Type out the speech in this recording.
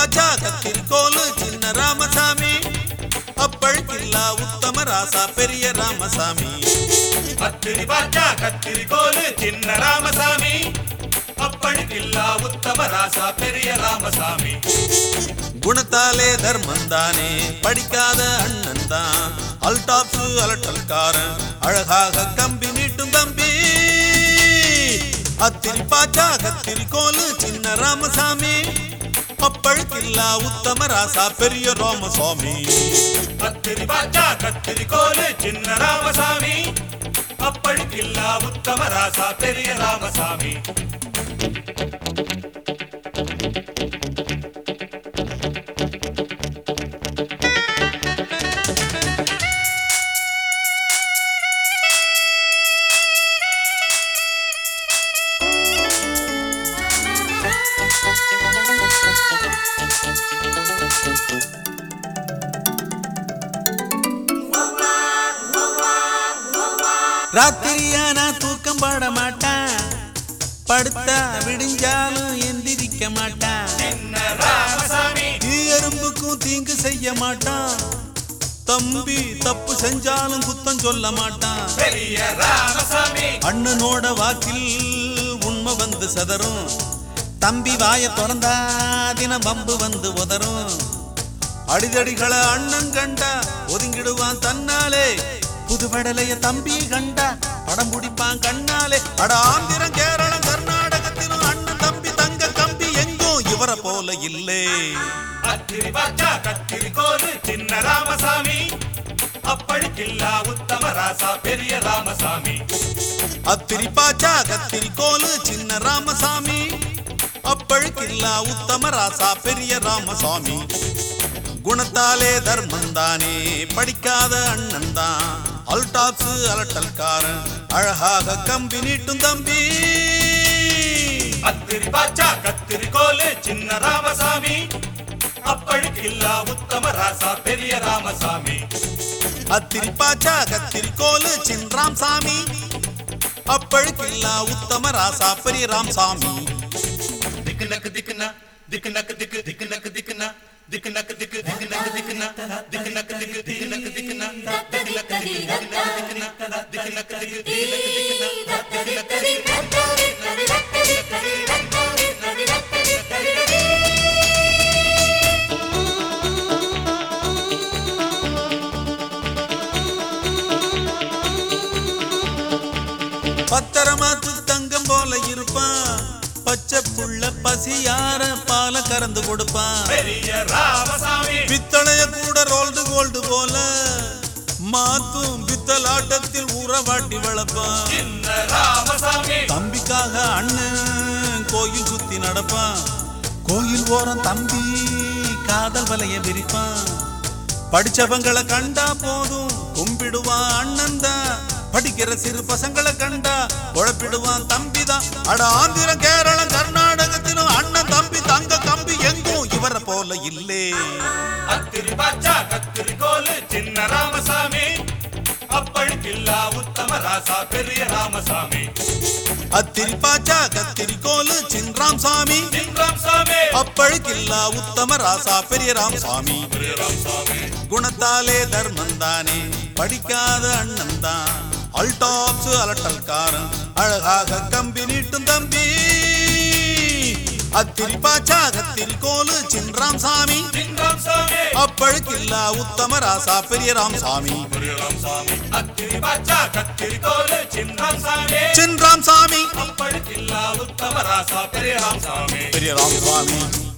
பாஜா கத்திரிக்கோலு சின்ன ராமசாமி அப்பழுக்கில்லா உத்தம ராசா பெரிய ராமசாமி கத்திரி பாச்சா கத்திரி கோலு சின்ன ராமசாமி அப்பழுக்கில்லா உத்தம ராசா பெரிய ராமசாமி குணத்தாலே தர்மந்தானே படிக்காத அண்ணன் தான் அல்டாப்ஸு அலட்டல்காரன் அழகாக கம்பி நீட்டும் தம்பி அத்திரி பாச்சா கத்திரி கோலு சின்ன ராமசாமி அப்பழுக்கில்லா உத்தம ராசா பெரிய ராமசாமி கத்திரி பாச்சா கத்திரி கோலு சின்ன ராமசாமி அப்பழுக்கில்லா உத்தம ராசா பெரிய ராமசாமி ராத்திரியானா தூக்கம் பாட மாட்டான் படுத்தா விடிஞ்சாலும் எந்திரிக்க மாட்டான் சின்ன ராமசாமி தீ எறும்புக்கும் தீங்கு செய்ய மாட்டான் தம்பி தப்பு செஞ்சாலும் குத்தம் சொல்ல மாட்டான் பெரிய ராமசாமி அண்ணனோட வாக்கில் உண்மை வந்து சதறும் தம்பி வாய திறந்தா தினம் பம்பு வந்து உதறும் அடிதடிகளை அண்ணன் கண்டா ஒதுங்கிடுவான் தன்னாலே புதுவடலைய தம்பி கண்டா படம் பிடிப்பான் கண்ணாலே அட ஆந்திரம் கேரளம் கர்நாடகத்திலும் அண்ணன் தம்பி தங்க கம்பி எங்கும் இவரை போல இல்லே கத்திரி பாச்சா கத்திரி கோலு சின்ன ராமசாமி அப்பழுக்கில்லா உத்தம ராசா பெரிய ராமசாமி அத்திரி பாச்சா கத்திரி கோலு சின்ன ராமசாமி அப்பழுக்கில்லா உத்தம ராசா பெரிய ராமசாமி குணத்தாலே தர்மந்தானே படிக்காத அண்ணன் தான் அல்டாப்ஸு அலட்டல்காரன் அழகாக கம்பி நீட்டும் தம்பி கத்திரி பாச்சா கத்திரி கோலு சின்ன ராமசாமி அப்பழுக்கில்லா உத்தம ராசா பெரிய ராமசாமி அத்திரி பாச்சா கத்திரி கோலு சின்ராம் சாமி அப்பழுக்கில்லா உத்தம ராசா பெரிய ராம்சாமி திக்கு நக்கு திக்குனா திக்கு நக்கு திக்கு திக்கு நக்கு திக்குனா திக்கு நக்கு திக்கு திக்கு நக்கு திக்குனா திக்கு நக்கு திக்கு திக்கு நக்கு திக்குனா திக்கு நக்கு திக்கு திக்கு நக்கு திக்குனா திக்கு நக்கு திக்கு திக்கு நக்கு திக்குனா திக்கு நக்கு திக்கு பத்திரமாத்து தங்கம் போல இருப்பான் பச்சை புள்ள பசியார பால கறந்து கொடுப்பான் பெரிய ராமசாமி பித்தளைய கூட ரோல்டு கோல்டு போல மாத்தும் பித்தலாட்டத்தில் ஊறவாட்டி வளர்ப்பான் சின்ன ராமசாமி தம்பிக்காக அண்ணன் கோயில் சுத்தி நடப்பான் கோயில் ஓரம் தம்பி காதல் வலைய விரிப்பான் படிச்சவங்களை கண்டா போதும் கும்பிடுவான் அண்ணன் தான் படிக்கிற சிறு பசங்களை கண்டா குழப்பிடுவான் தம்பி தான் அட ஆந்திரம் கேரளம் கர்நாடகத்திலும் அண்ணன் தம்பி தங்க கம்பி எங்கும் இவரை போல இல்லே கத்திரி பாச்சா கத்திரி கோலு சின்ன ராமசாமி அப்பழுக்கில்லா உத்தம ராசா பெரிய ராமசாமி அத்திரி பாச்சா கத்திரி கோலு சின்ராம் சாமி சின்ராம் சாமி அப்பழுக்கில்லா உத்தம ராசா பெரிய ராமசாமி பெரிய ராமசாமி குணத்தாலே தர்மந்தானே படிக்காத அண்ணன் தான் அல்டாப்ஸ் அலட்டல்காரன் அழகாக கம்பி நீட்டும் தம்பி அத்திரி பாச்சா கத்திரி கோலு சின்ராம் சாமி சின்ராம் சாமி அப்பழுக்கில்லா உத்தம ராசா பெரிய ராமசாமி பெரிய ராமசாமி கத்திரி பாச்சா கத்திரி கோலு சின்ராம் சாமி சின்ராம் சாமி அப்பழுக்கில்லா உத்தம ராசா பெரிய ராமசாமி பெரிய ராமசாமி